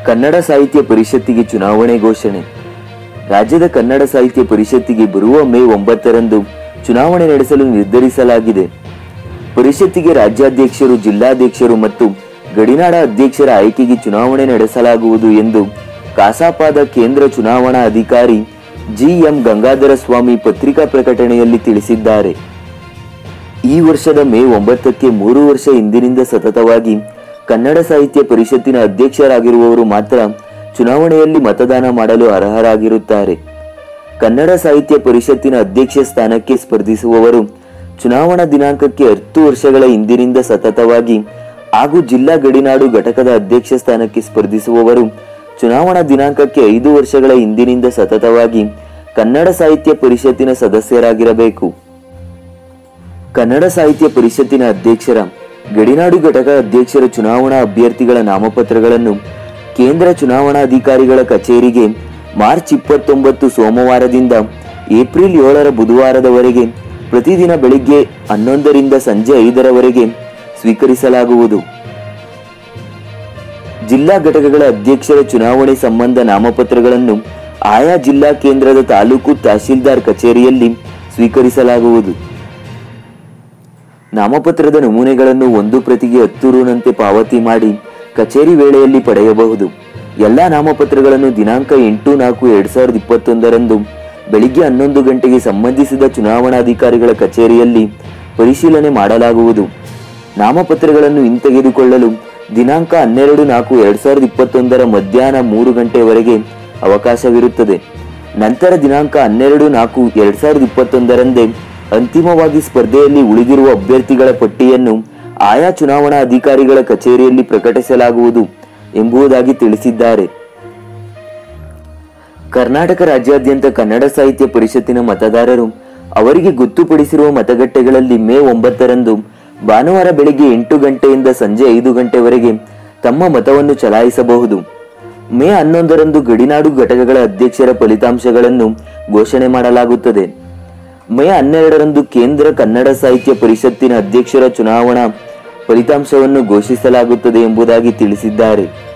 ಕನ್ನಡ ಸಾಹಿತ್ಯ ಪರಿಷತ್ತಿಗೆ ಚುನಾವಣೆ ಘೋಷಣೆ ರಾಜ್ಯದ ಕನ್ನಡ ಸಾಹಿತ್ಯ ಪರಿಷತ್ತಿಗೆ ಬರುವ ಮೇ ಒಂಬತ್ತರಂದು ಚುನಾವಣೆ ನಡೆಸಲು ನಿರ್ಧರಿಸಲಾಗಿದೆ ಪರಿಷತ್ತಿಗೆ ರಾಜ್ಯಾಧ್ಯಕ್ಷರು ಜಿಲ್ಲಾಧ್ಯಕ್ಷರು ಮತ್ತು ಗಡಿನಾಡ ಅಧ್ಯಕ್ಷರ ಆಯ್ಕೆಗೆ ಚುನಾವಣೆ ನಡೆಸಲಾಗುವುದು ಎಂದು ಕಾಸಾಪಾದ ಕೇಂದ್ರ ಚುನಾವಣಾ ಅಧಿಕಾರಿ ಜಿಎಂ ಗಂಗಾಧರ ಸ್ವಾಮಿ ಪತ್ರಿಕಾ ಪ್ರಕಟಣೆಯಲ್ಲಿ ತಿಳಿಸಿದ್ದಾರೆ ಈ ವರ್ಷದ ಮೇ ಒಂಬತ್ತಕ್ಕೆ ಮೂರು ವರ್ಷ ಹಿಂದಿನಿಂದ ಸತತವಾಗಿ ಕನ್ನಡ ಸಾಹಿತ್ಯ ಪರಿಷತ್ತಿನ ಅಧ್ಯಕ್ಷರಾಗಿರುವವರು ಮಾತ್ರ ಚುನಾವಣೆಯಲ್ಲಿ ಮತದಾನ ಮಾಡಲು ಅರ್ಹರಾಗಿರುತ್ತಾರೆ ಕನ್ನಡ ಸಾಹಿತ್ಯ ಪರಿಷತ್ತಿನ ಅಧ್ಯಕ್ಷ ಸ್ಥಾನಕ್ಕೆ ಸ್ಪರ್ಧಿಸುವವರು ಚುನಾವಣಾ ದಿನಾಂಕಕ್ಕೆ ಹತ್ತು ವರ್ಷಗಳ ಹಿಂದಿನಿಂದ ಸತತವಾಗಿ ಹಾಗೂ ಜಿಲ್ಲಾ ಗಡಿನಾಡು ಘಟಕದ ಅಧ್ಯಕ್ಷ ಸ್ಥಾನಕ್ಕೆ ಸ್ಪರ್ಧಿಸುವವರು ಚುನಾವಣಾ ದಿನಾಂಕಕ್ಕೆ ಐದು ವರ್ಷಗಳ ಹಿಂದಿನಿಂದ ಸತತವಾಗಿ ಕನ್ನಡ ಸಾಹಿತ್ಯ ಪರಿಷತ್ತಿನ ಸದಸ್ಯರಾಗಿರಬೇಕು ಕನ್ನಡ ಸಾಹಿತ್ಯ ಪರಿಷತ್ತಿನ ಅಧ್ಯಕ್ಷರ ಗಡಿನಾಡು ಘಟಕ ಅಧ್ಯಕ್ಷರ ಚುನಾವಣಾ ಅಭ್ಯರ್ಥಿಗಳ ನಾಮಪತ್ರಗಳನ್ನು ಕೇಂದ್ರ ಚುನಾವಣಾಧಿಕಾರಿಗಳ ಕಚೇರಿಗೆ ಮಾರ್ಚ್ ಇಪ್ಪತ್ತೊಂಬತ್ತು ಸೋಮವಾರದಿಂದ ಏಪ್ರಿಲ್ ಏಳರ ಬುಧವಾರದವರೆಗೆ ಪ್ರತಿದಿನ ಬೆಳಿಗ್ಗೆ ಹನ್ನೊಂದರಿಂದ ಸಂಜೆ ಐದರವರೆಗೆ ಸ್ವೀಕರಿಸಲಾಗುವುದು ಜಿಲ್ಲಾ ಘಟಕಗಳ ಅಧ್ಯಕ್ಷರ ಚುನಾವಣೆ ಸಂಬಂಧ ನಾಮಪತ್ರಗಳನ್ನು ಆಯಾ ಜಿಲ್ಲಾ ಕೇಂದ್ರದ ತಾಲೂಕು ತಹಶೀಲ್ದಾರ್ ಕಚೇರಿಯಲ್ಲಿ ಸ್ವೀಕರಿಸಲಾಗುವುದು ನಾಮಪತ್ರದ ನಮೂನೆಗಳನ್ನು ಒಂದು ಪ್ರತಿಗೆ ಹತ್ತು ರುನಂತೆ ಪಾವತಿ ಮಾಡಿ ಕಚೇರಿ ವೇಳೆಯಲ್ಲಿ ಪಡೆಯಬಹುದು ಎಲ್ಲಾ ನಾಮಪತ್ರಗಳನ್ನು ದಿನಾಂಕ ಎಂಟು ನಾಲ್ಕು ಎರಡ್ ಸಾವಿರದ ಇಪ್ಪತ್ತೊಂದರಂದು ಬೆಳಿಗ್ಗೆ ಹನ್ನೊಂದು ಗಂಟೆಗೆ ಸಂಬಂಧಿಸಿದ ಚುನಾವಣಾಧಿಕಾರಿಗಳ ಕಚೇರಿಯಲ್ಲಿ ಪರಿಶೀಲನೆ ಮಾಡಲಾಗುವುದು ನಾಮಪತ್ರಗಳನ್ನು ಹಿಂತೆಗೆದುಕೊಳ್ಳಲು ದಿನಾಂಕ ಹನ್ನೆರಡು ನಾಲ್ಕು ಎರಡ್ ಸಾವಿರದ ಇಪ್ಪತ್ತೊಂದರ ಮಧ್ಯಾಹ್ನ ಮೂರು ಗಂಟೆವರೆಗೆ ಅವಕಾಶವಿರುತ್ತದೆ ನಂತರ ದಿನಾಂಕ ಹನ್ನೆರಡು ನಾಲ್ಕು ಎರಡ್ ಸಾವಿರದ ಇಪ್ಪತ್ತೊಂದರಂದೇ ಅಂತಿಮವಾಗಿ ಸ್ಪರ್ಧೆಯಲ್ಲಿ ಉಳಿದಿರುವ ಅಭ್ಯರ್ಥಿಗಳ ಪಟ್ಟಿಯನ್ನು ಆಯಾ ಚುನಾವಣಾ ಅಧಿಕಾರಿಗಳ ಕಚೇರಿಯಲ್ಲಿ ಪ್ರಕಟಿಸಲಾಗುವುದು ಎಂಬುದಾಗಿ ತಿಳಿಸಿದ್ದಾರೆ ಕರ್ನಾಟಕ ರಾಜ್ಯಾದ್ಯಂತ ಕನ್ನಡ ಸಾಹಿತ್ಯ ಪರಿಷತ್ತಿನ ಮತದಾರರು ಅವರಿಗೆ ಗೊತ್ತುಪಡಿಸಿರುವ ಮತಗಟ್ಟೆಗಳಲ್ಲಿ ಮೇ ಒಂಬತ್ತರಂದು ಭಾನುವಾರ ಬೆಳಿಗ್ಗೆ ಎಂಟು ಗಂಟೆಯಿಂದ ಸಂಜೆ ಐದು ಗಂಟೆವರೆಗೆ ತಮ್ಮ ಮತವನ್ನು ಚಲಾಯಿಸಬಹುದು ಮೇ ಹನ್ನೊಂದರಂದು ಗಡಿನಾಡು ಘಟಕಗಳ ಅಧ್ಯಕ್ಷರ ಫಲಿತಾಂಶಗಳನ್ನು ಘೋಷಣೆ ಮಾಡಲಾಗುತ್ತದೆ ಮೇ ಹನ್ನೆರಡರಂದು ಕೇಂದ್ರ ಕನ್ನಡ ಸಾಹಿತ್ಯ ಪರಿಷತ್ತಿನ ಅಧ್ಯಕ್ಷರ ಚುನಾವಣಾ ಫಲಿತಾಂಶವನ್ನು ಘೋಷಿಸಲಾಗುತ್ತದೆ ಎಂಬುದಾಗಿ ತಿಳಿಸಿದ್ದಾರೆ